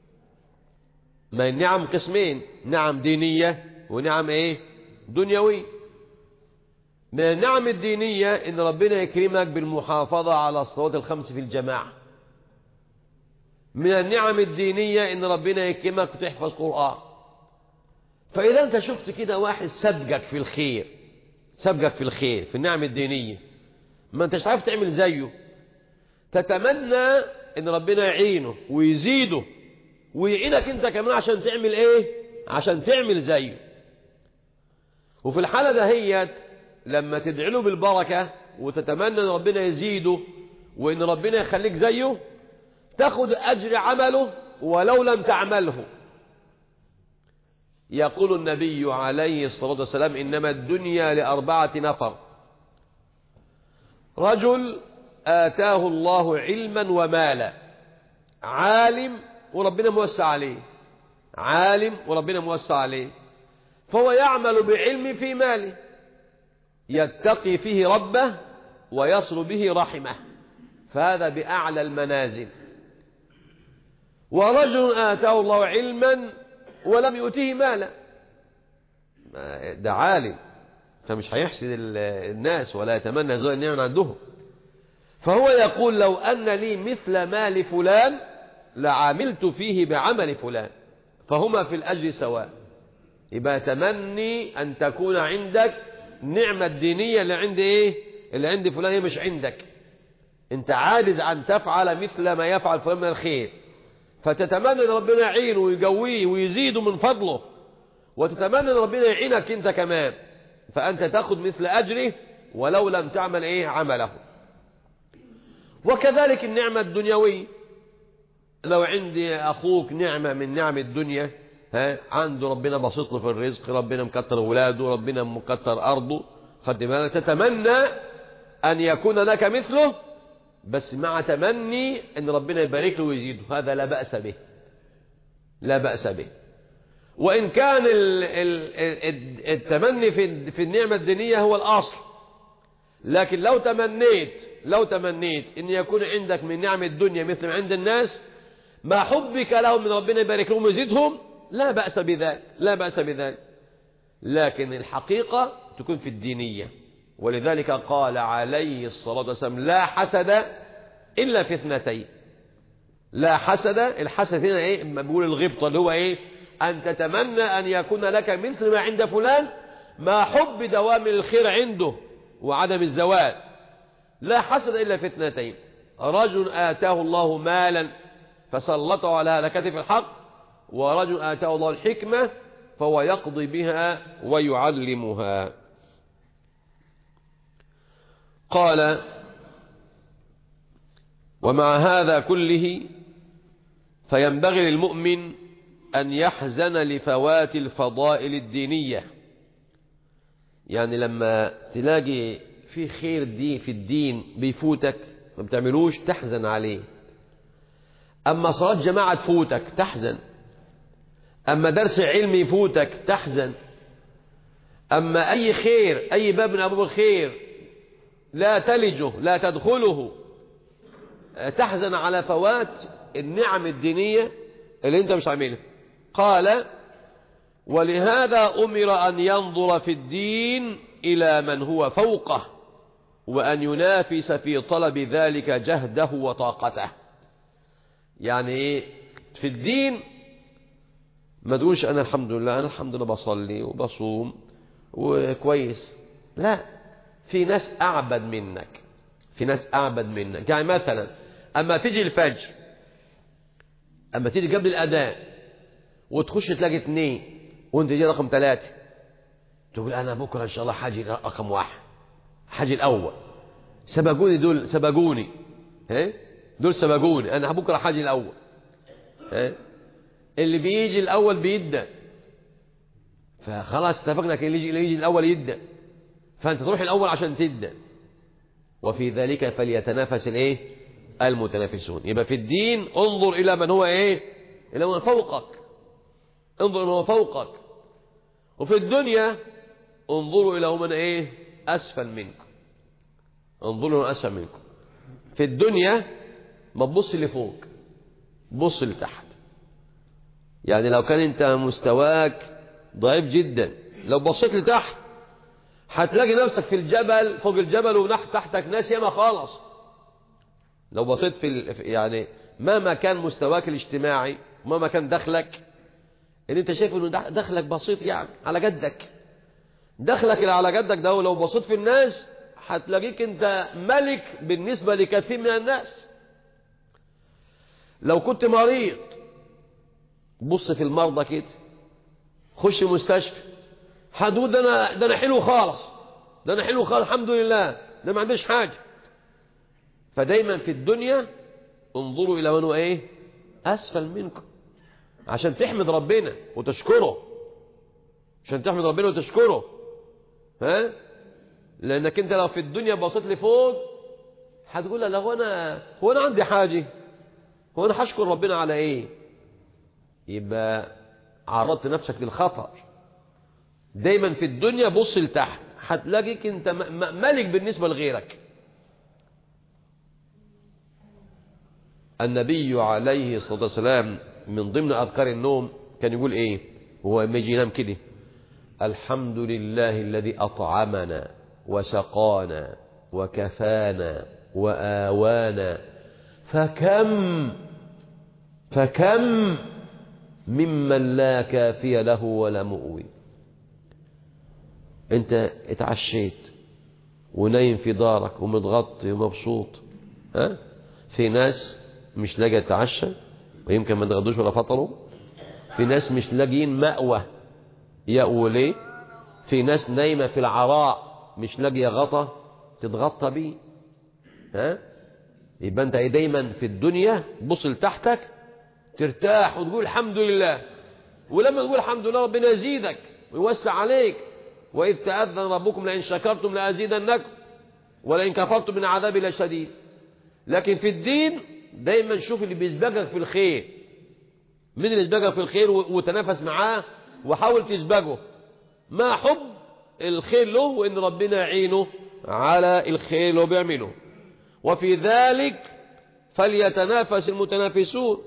ما النعم قسمين نعم دينية ونعم ايه دنيوية من النعم الدينية ان ربنا يكرمك بالمحافظة على الصلوات الخمس في الجماعة من النعم الدينية ان ربنا يكرمك وتحفظ قرآن فإذا أنت شفت كده واحد سبقك في الخير سبقك في الخير في النعم الدينية ما أنتش عارف تعمل زيه تتمنى أن ربنا يعينه ويزيده ويعينك أنت كمان عشان تعمل إيه عشان تعمل زيه وفي الحالة دهيت لما تدعي له بالبركة وتتمنى أن ربنا يزيده وأن ربنا يخليك زيه تاخد أجر عمله ولو لم تعمله يقول النبي عليه الصلاة والسلام إنما الدنيا لأربعة نفر رجل آتاه الله علما ومالا عالم وربنا موسع عليه عالم وربنا موسع عليه فهو يعمل بعلم في ماله يتقي فيه ربه ويصل به رحمه فهذا بأعلى المنازل ورجل آتاه الله علما ولم يؤتيه مالا ده عالم فمش هيحسد الناس ولا يتمنى زوال النعم عندهم فهو يقول لو أن لي مثل مال فلان لعملت فيه بعمل فلان فهما في الأجر سواء يبقى تمني أن تكون عندك نعمة الدينية اللي عند إيه اللي عند فلان هي مش عندك انت عاجز أن تفعل مثل ما يفعل فلان من الخير فتتمنى ان ربنا يعينه ويقويه ويزيده من فضله وتتمنى ان ربنا يعينك انت كمان فانت تاخذ مثل اجره ولو لم تعمل ايه عمله وكذلك النعمة الدنيوية لو عندي اخوك نعمة من نعم الدنيا ها عنده ربنا بسيط له في الرزق ربنا مكتر اولاده ربنا مكتر ارضه خد بالك تتمنى ان يكون لك مثله بس مع تمني ان ربنا يبارك له ويزيده هذا لا بأس به لا بأس به وإن كان ال- ال- التمني في في النعمة الدينية هو الأصل لكن لو تمنيت لو تمنيت أن يكون عندك من نعم الدنيا مثل ما عند الناس ما حبك لهم من ربنا يبارك لهم ويزيدهم لا بأس بذلك لا بأس بذلك لكن الحقيقة تكون في الدينية ولذلك قال عليه الصلاة والسلام لا حسد إلا في اثنتين لا حسد الحسد هنا ايه اما بيقول الغبطة اللي هو ايه ان تتمنى ان يكون لك مثل ما عند فلان ما حب دوام الخير عنده وعدم الزوال لا حسد الا في اثنتين رجل اتاه الله مالا فسلطه على هلكته في الحق ورجل اتاه الله الحكمة فهو يقضي بها ويعلمها قال ومع هذا كله فينبغي للمؤمن أن يحزن لفوات الفضائل الدينية يعني لما تلاقي في خير دي في الدين بيفوتك ما بتعملوش تحزن عليه أما صلاة جماعة تفوتك تحزن أما درس علم يفوتك تحزن أما أي خير أي باب من أبواب الخير لا تلجه لا تدخله تحزن على فوات النعم الدينية اللي انت مش عاملها قال ولهذا أمر أن ينظر في الدين إلى من هو فوقه وأن ينافس في طلب ذلك جهده وطاقته يعني ايه في الدين ما تقولش أنا الحمد لله أنا الحمد لله بصلي وبصوم وكويس لا في ناس أعبد منك في ناس أعبد منك يعني مثلا أما تيجي الفجر أما تيجي قبل الأذان وتخش تلاقي اثنين وانت دي رقم ثلاثة تقول أنا بكرة إن شاء الله حاجي رقم واحد حاجي الأول سبقوني دول سبقوني ها دول سبقوني أنا بكرة حاجي الأول ها اللي بيجي الأول بيدى فخلاص اتفقنا كان اللي يجي, اللي يجي الأول يدى فأنت تروح الأول عشان تدى وفي ذلك فليتنافس الايه المتنافسون يبقى في الدين انظر الى من هو ايه الى من فوقك انظر من هو فوقك وفي الدنيا انظروا الى من ايه اسفل منكم انظروا من اسفل منكم في الدنيا ما تبص لفوق بص لتحت يعني لو كان انت مستواك ضعيف جدا لو بصيت لتحت هتلاقي نفسك في الجبل فوق الجبل ونحت تحتك ناس ياما خالص لو بصيت في ال... يعني مهما كان مستواك الاجتماعي مهما كان دخلك ان انت شايف انه دخلك بسيط يعني على جدك دخلك اللي على جدك ده لو بصيت في الناس هتلاقيك انت ملك بالنسبة لكثير من الناس لو كنت مريض بص في المرضى كده خش مستشفى هتقول ده انا ده انا حلو خالص ده انا حلو خالص الحمد لله ده ما عنديش حاجه فدايما في الدنيا انظروا الى من هو ايه اسفل منكم عشان تحمد ربنا وتشكره عشان تحمد ربنا وتشكره ها لانك انت لو في الدنيا بصيت لفوق هتقول لا هو انا هو انا عندي حاجه هو انا هشكر ربنا على ايه يبقى عرضت نفسك للخطر دايما في الدنيا بص لتحت هتلاقيك انت ملك بالنسبة لغيرك النبي عليه الصلاة والسلام من ضمن أذكار النوم كان يقول ايه هو لما يجي ينام كده الحمد لله الذي أطعمنا وسقانا وكفانا وآوانا فكم فكم ممن لا كافي له ولا مؤوي انت اتعشيت ونايم في دارك ومتغطي ومبسوط ها في ناس مش لاقي يتعشى ويمكن ما تغدوش ولا فطروا في ناس مش لاقيين مأوى يأوي ليه في ناس نايمة في العراء مش لاقية غطا تتغطى بيه ها يبقى انت دايما في الدنيا بص لتحتك ترتاح وتقول الحمد لله ولما تقول الحمد لله ربنا يزيدك ويوسع عليك وإذ تأذن ربكم لئن شكرتم لأزيدنكم ولئن كفرتم من عذابي لشديد لكن في الدين دايما شوف اللي بيسبقك في الخير من اللي يسبقك في الخير وتنافس معاه وحاول تسبقه مع حب الخير له وإن ربنا يعينه على الخير اللي هو بيعمله وفي ذلك فليتنافس المتنافسون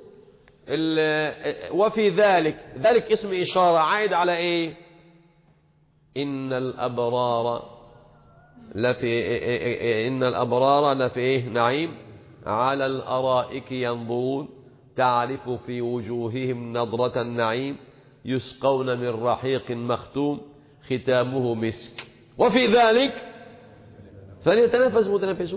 وفي ذلك ذلك اسم إشارة عائد على إيه إن الأبرار لفي إن الأبرار لفي إيه نعيم على الأرائك ينظرون تعرف في وجوههم نظرة النعيم يسقون من رحيق مختوم ختامه مسك وفي ذلك فليتنافس متنافسون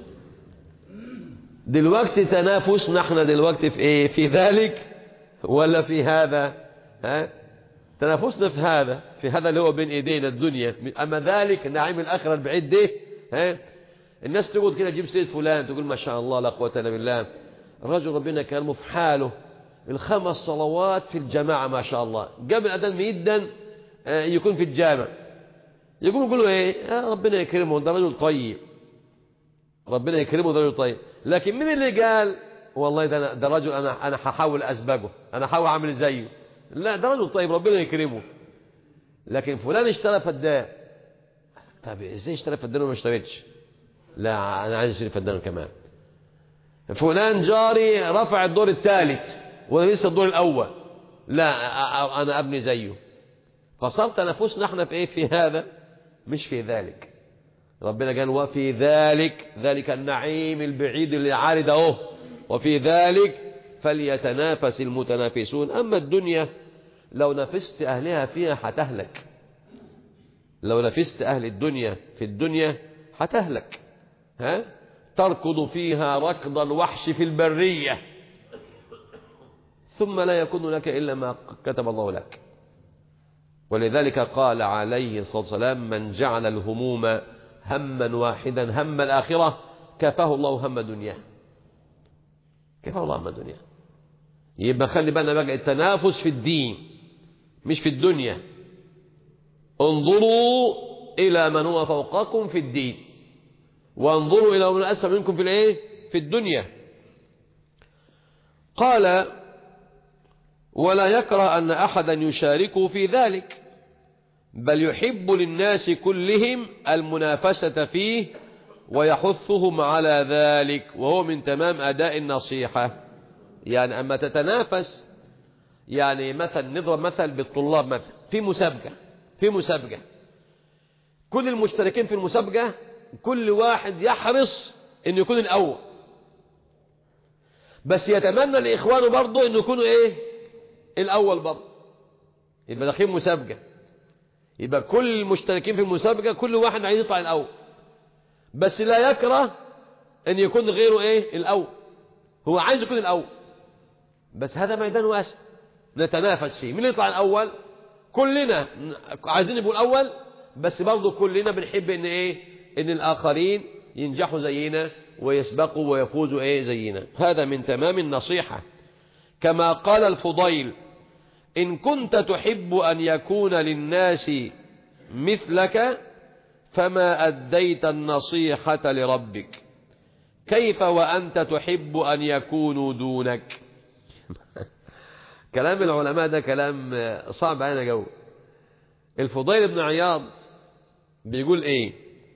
دلوقتي تنافس نحن دلوقتي في ايه في ذلك ولا في هذا ها تنافسنا في هذا في هذا اللي هو بين ايدينا الدنيا اما ذلك نعيم الاخره البعيد ده ها الناس تقول كده تجيب سيره فلان تقول ما شاء الله لا قوه الا بالله الرجل ربنا كرمه في حاله الخمس صلوات في الجماعه ما شاء الله قبل اذان ميدا يكون في الجامع يقول يقولوا ايه آه ربنا يكرمه ده رجل طيب ربنا يكرمه ده رجل طيب لكن مين اللي قال والله ده ده رجل انا انا هحاول اسبقه انا هحاول اعمل زيه لا ده رجل طيب ربنا يكرمه لكن فلان اشترى فدان طب ازاي اشترى فدان وما اشتريتش لا انا عايز اشتري فدان كمان فلان جاري رفع الدور الثالث وانا لسه الدور الاول لا انا ابني زيه فصار تنافسنا احنا في ايه في هذا مش في ذلك ربنا قال وفي ذلك ذلك النعيم البعيد اللي عارض اهو وفي ذلك فليتنافس المتنافسون اما الدنيا لو نفست اهلها فيها هتهلك لو نفست اهل الدنيا في الدنيا هتهلك ها تركض فيها ركض الوحش في البريه ثم لا يكون لك الا ما كتب الله لك ولذلك قال عليه الصلاة والسلام من جعل الهموم هما واحدا هم الآخرة كفاه الله هم دنياه كفاه الله هم دنياه يبقى خلي بالنا بقى التنافس في الدين مش في الدنيا انظروا إلى من هو فوقكم في الدين وانظروا إلى من أسفل منكم في الايه في الدنيا قال ولا يكره أن أحدا يشاركه في ذلك بل يحب للناس كلهم المنافسة فيه ويحثهم على ذلك وهو من تمام أداء النصيحة يعني أما تتنافس يعني مثل نضرب مثل بالطلاب مثل في مسابقة في مسابقة كل المشتركين في المسابقة كل واحد يحرص أن يكون الأول بس يتمنى لإخوانه برضه أن يكونوا إيه الأول برضه يبقى داخلين مسابقة يبقى كل المشتركين في المسابقة كل واحد عايز يطلع الأول بس لا يكره أن يكون غيره إيه الأول هو عايز يكون الأول بس هذا ميدان واسع نتنافس فيه مين اللي يطلع الأول كلنا عايزين نبقوا الأول بس برضه كلنا بنحب ان ايه ان الاخرين ينجحوا زينا ويسبقوا ويفوزوا ايه زينا هذا من تمام النصيحة كما قال الفضيل إن كنت تحب أن يكون للناس مثلك فما أديت النصيحة لربك كيف وأنت تحب أن يكونوا دونك كلام العلماء ده كلام صعب علينا جو الفضيل بن عياض بيقول ايه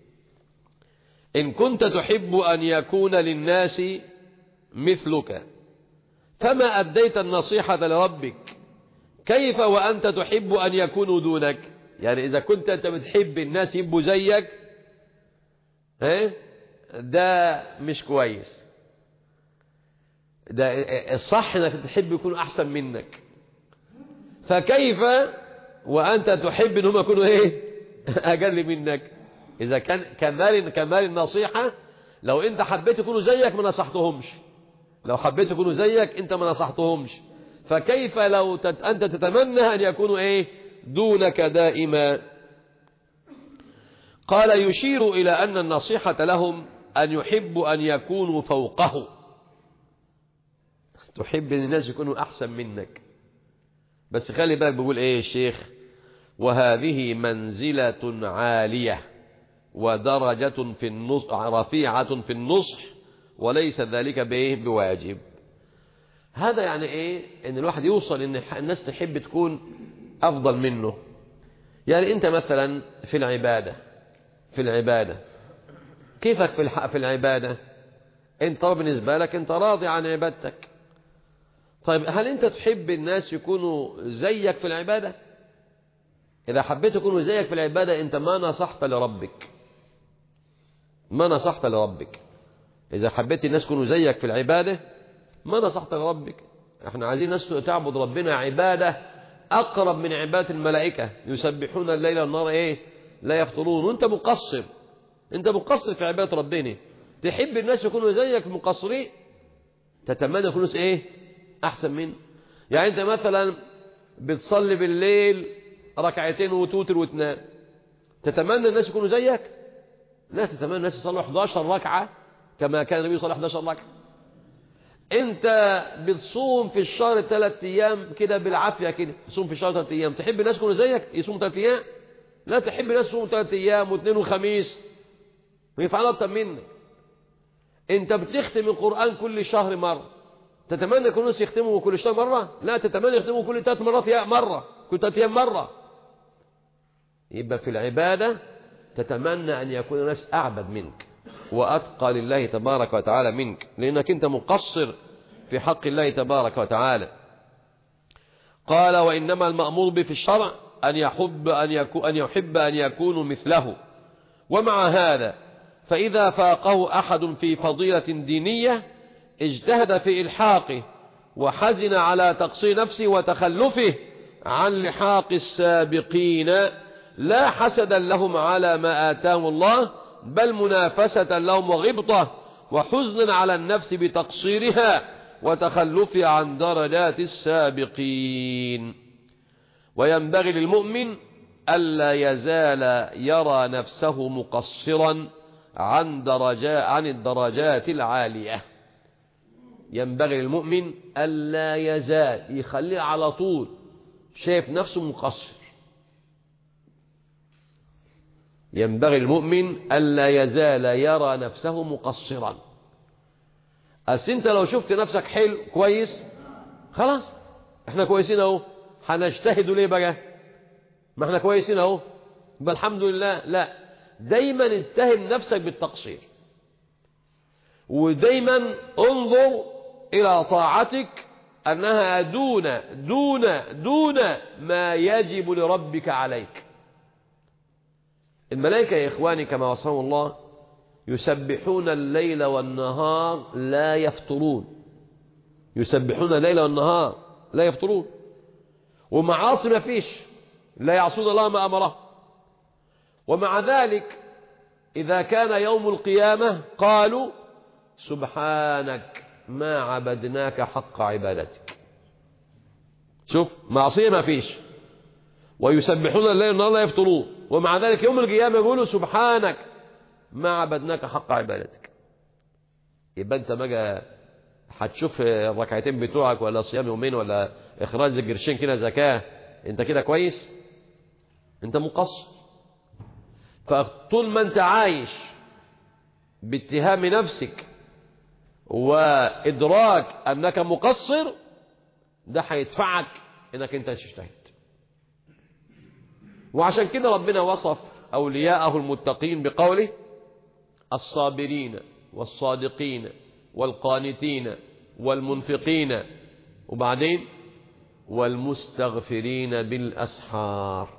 إن كنت تحب أن يكون للناس مثلك فما أديت النصيحة لربك كيف وأنت تحب أن يكونوا دونك يعني إذا كنت أنت بتحب الناس يبقوا زيك ها ده مش كويس ده الصح انك تحب يكونوا احسن منك فكيف وانت تحب ان هم يكونوا ايه اقل منك اذا كان كمال كمال النصيحه لو انت حبيت يكونوا زيك ما نصحتهمش لو حبيت يكونوا زيك انت ما نصحتهمش فكيف لو تت... انت تتمنى ان يكونوا ايه دونك دائما قال يشير إلى أن النصيحة لهم أن يحبوا أن يكونوا فوقه تحب أن الناس يكونوا أحسن منك بس خلي بالك بقول إيه الشيخ وهذه منزلة عالية ودرجة في النص رفيعة في النصح وليس ذلك بإيه بواجب هذا يعني إيه إن الواحد يوصل إن الناس تحب تكون أفضل منه يعني أنت مثلا في العبادة في العبادة كيفك في الحق في العبادة انت طبعا بالنسبة لك انت راضي عن عبادتك طيب هل انت تحب الناس يكونوا زيك في العبادة اذا حبيت يكونوا زيك في العبادة انت ما نصحت لربك ما نصحت لربك اذا حبيت الناس يكونوا زيك في العبادة ما نصحت لربك احنا عايزين ناس تعبد ربنا عبادة اقرب من عبادة الملائكة يسبحون الليل والنهار ايه لا يفطرون وانت مقصر انت مقصر في عبادة ربنا تحب الناس يكونوا زيك مقصرين تتمنى يكونوا ايه احسن من يعني انت مثلا بتصلي بالليل ركعتين وتوتر وتنام تتمنى الناس يكونوا زيك لا تتمنى الناس يصلوا 11 ركعة كما كان النبي يصلي 11 ركعة انت بتصوم في الشهر ثلاث ايام كده بالعافية كده تصوم في الشهر ثلاث ايام تحب الناس يكونوا زيك يصوموا ثلاث ايام لا تحب الناس يصوموا ثلاث ايام واثنين وخميس ويفعلوا اكتر منك انت بتختم القرآن كل شهر مرة تتمنى كل الناس يختموا كل شهر مرة لا تتمنى يختموا كل ثلاث مرات يا مرة كل ثلاث ايام مرة يبقى في العبادة تتمنى أن يكون الناس أعبد منك وأتقى لله تبارك وتعالى منك لأنك أنت مقصر في حق الله تبارك وتعالى قال وإنما المأمور به في الشرع أن يحب أن, يكون أن يحب أن يكونوا مثله ومع هذا فإذا فاقه أحد في فضيلة دينية اجتهد في إلحاقه وحزن على تقصير نفسه وتخلفه عن لحاق السابقين لا حسدا لهم على ما آتاهم الله بل منافسة لهم وغبطة وحزنا على النفس بتقصيرها وتخلفها عن درجات السابقين وينبغي للمؤمن ألا يزال يرى نفسه مقصرا عن درجات عن الدرجات العالية ينبغي للمؤمن ألا يزال يخليه على طول شايف نفسه مقصر ينبغي المؤمن ألا يزال يرى نفسه مقصرا أس انت لو شفت نفسك حلو كويس خلاص احنا كويسين اهو هنجتهد ليه بقى ما احنا كويسين اهو بل الحمد لله لا دايما اتهم نفسك بالتقصير ودايما انظر الى طاعتك انها دون دون دون ما يجب لربك عليك الملائكة يا إخواني كما وصفهم الله يسبحون الليل والنهار لا يفطرون يسبحون الليل والنهار لا يفطرون ومعاصي ما فيش لا يعصون الله ما أمره ومع ذلك إذا كان يوم القيامة قالوا سبحانك ما عبدناك حق عبادتك شوف معصية ما فيش ويسبحون الليل والنهار لا يفطرون ومع ذلك يوم القيامة يقولوا سبحانك ما عبدناك حق عبادتك يبقى انت بقى هتشوف الركعتين بتوعك ولا صيام يومين ولا اخراج قرشين كده زكاة انت كده كويس انت مقصر فطول ما انت عايش باتهام نفسك وادراك انك مقصر ده هيدفعك انك انت تجتهد وعشان كده ربنا وصف أولياءه المتقين بقوله الصابرين والصادقين والقانتين والمنفقين وبعدين والمستغفرين بالأسحار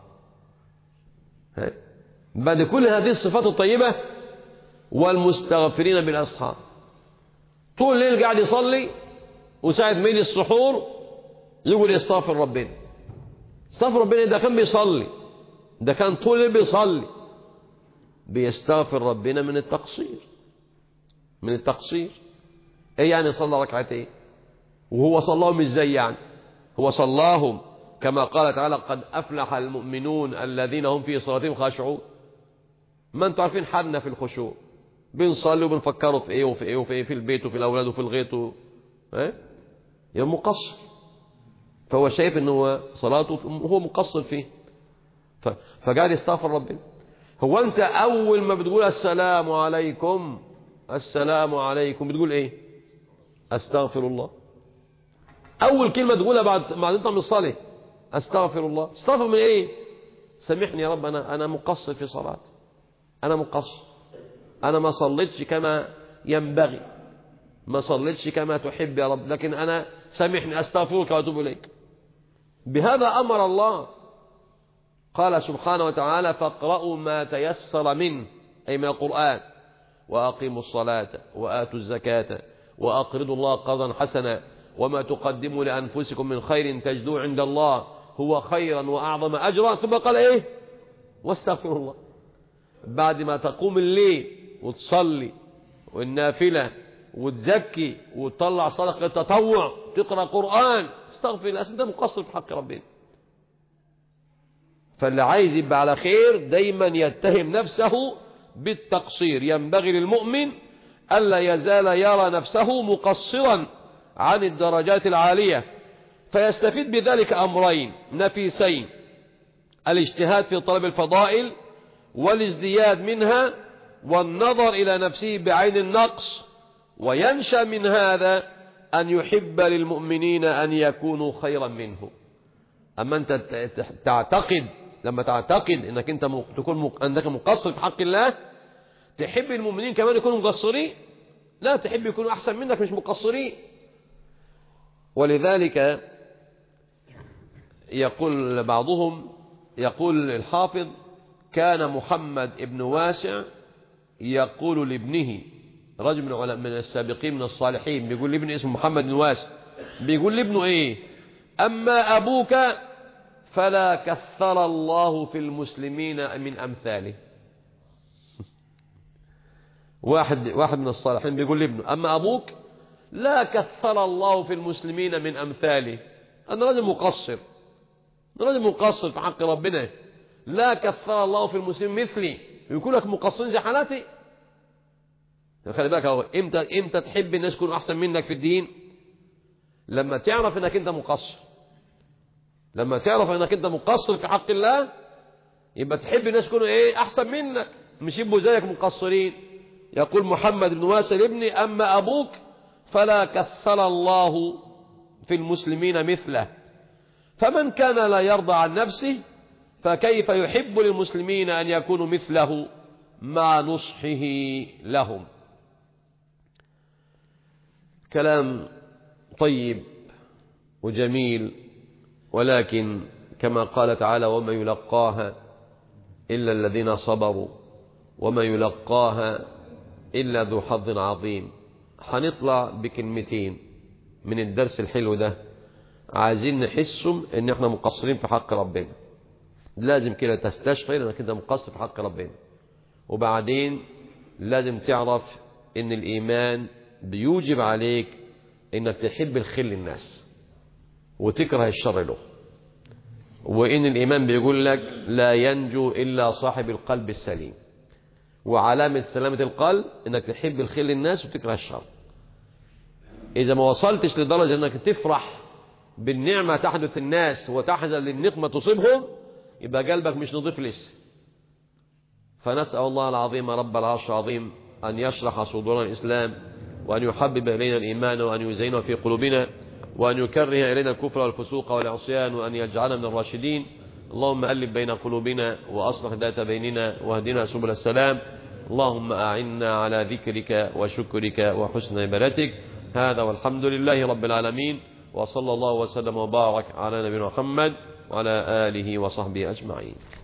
بعد كل هذه الصفات الطيبة والمستغفرين بالأسحار طول الليل قاعد يصلي وساعة ميل السحور يقول يستغفر ربنا استغفر ربنا ده كان بيصلي ده كان طول الليل بيصلي بيستغفر ربنا من التقصير من التقصير ايه يعني صلى ركعتين وهو صلاهم ازاي يعني هو صلاهم كما قال تعالى قد أفلح المؤمنون الذين هم في صلاتهم خاشعون ما انتم عارفين حالنا في الخشوع بنصلي وبنفكروا في ايه وفي ايه وفي ايه في البيت وفي الاولاد وفي الغيط و... ايه يا مقصر فهو شايف ان هو صلاته هو مقصر فيه ف... فقاعد يستغفر ربنا هو انت اول ما بتقول السلام عليكم السلام عليكم بتقول ايه استغفر الله اول كلمه تقولها بعد ما انت من الصلاه استغفر الله استغفر من ايه سامحني يا رب انا انا مقصر في صلاتي انا مقصر انا ما صليتش كما ينبغي ما صليتش كما تحب يا رب لكن انا سامحني استغفرك واتوب اليك بهذا امر الله قال سبحانه وتعالى فاقرأوا ما تيسر منه أي من القرآن وأقيموا الصلاة وآتوا الزكاة وأقرضوا الله قرضا حسنا وما تقدموا لأنفسكم من خير تجدوه عند الله هو خيرا وأعظم أجرا ثم قال إيه واستغفر الله بعد ما تقوم الليل وتصلي والنافلة وتزكي وتطلع صدقة التطوع تقرأ قرآن استغفر الله أنت مقصر في حق ربنا فاللي عايز يبقى على خير دايما يتهم نفسه بالتقصير ينبغي للمؤمن ألا يزال يرى نفسه مقصرا عن الدرجات العالية فيستفيد بذلك أمرين نفيسين الاجتهاد في طلب الفضائل والازدياد منها والنظر إلى نفسه بعين النقص وينشأ من هذا أن يحب للمؤمنين أن يكونوا خيرا منه أما أنت تعتقد لما تعتقد أنك أنت تكون أنك مقصر في حق الله تحب المؤمنين كمان يكونوا مقصرين لا تحب يكونوا أحسن منك مش مقصرين ولذلك يقول بعضهم يقول الحافظ كان محمد ابن واسع يقول لابنه رجل من من السابقين من الصالحين بيقول لابن اسمه محمد بن واسع بيقول لابنه ايه اما ابوك فلا كثر الله في المسلمين من امثاله واحد واحد من الصالحين بيقول لابنه اما ابوك لا كثر الله في المسلمين من امثاله انا راجل مقصر انا راجل مقصر في حق ربنا لا كثر الله في المسلمين مثلي يقول لك مقصرين زي حالاتي خلي بالك اهو امتى امتى تحب الناس يكونوا احسن منك في الدين لما تعرف انك انت مقصر لما تعرف انك انت مقصر في حق الله يبقى تحب الناس يكونوا ايه احسن منك مش يبقوا زيك مقصرين يقول محمد بن واسل ابني اما ابوك فلا كثر الله في المسلمين مثله فمن كان لا يرضى عن نفسه فكيف يحب للمسلمين أن يكونوا مثله مع نصحه لهم كلام طيب وجميل ولكن كما قال تعالى وما يلقاها إلا الذين صبروا وما يلقاها إلا ذو حظ عظيم هنطلع بكلمتين من الدرس الحلو ده عايزين نحسهم ان احنا مقصرين في حق ربنا لازم كده تستشعر انك انت مقصر في حق ربنا وبعدين لازم تعرف ان الايمان بيوجب عليك انك تحب الخير للناس وتكره الشر له وان الايمان بيقول لك لا ينجو الا صاحب القلب السليم وعلامة سلامة القلب انك تحب الخير للناس وتكره الشر اذا ما وصلتش لدرجة انك تفرح بالنعمة تحدث الناس وتحزن للنقمة تصيبهم يبقى قلبك مش نظيف لسه فنسأل الله العظيم رب العرش العظيم أن يشرح صدورنا الإسلام وأن يحبب إلينا الإيمان وأن يزينه في قلوبنا وأن يكره إلينا الكفر والفسوق والعصيان وأن يجعلنا من الراشدين اللهم ألف بين قلوبنا وأصلح ذات بيننا واهدنا سبل السلام اللهم أعنا على ذكرك وشكرك وحسن عبادتك هذا والحمد لله رب العالمين وصلى الله وسلم وبارك على نبينا محمد وعلى آله وصحبه أجمعين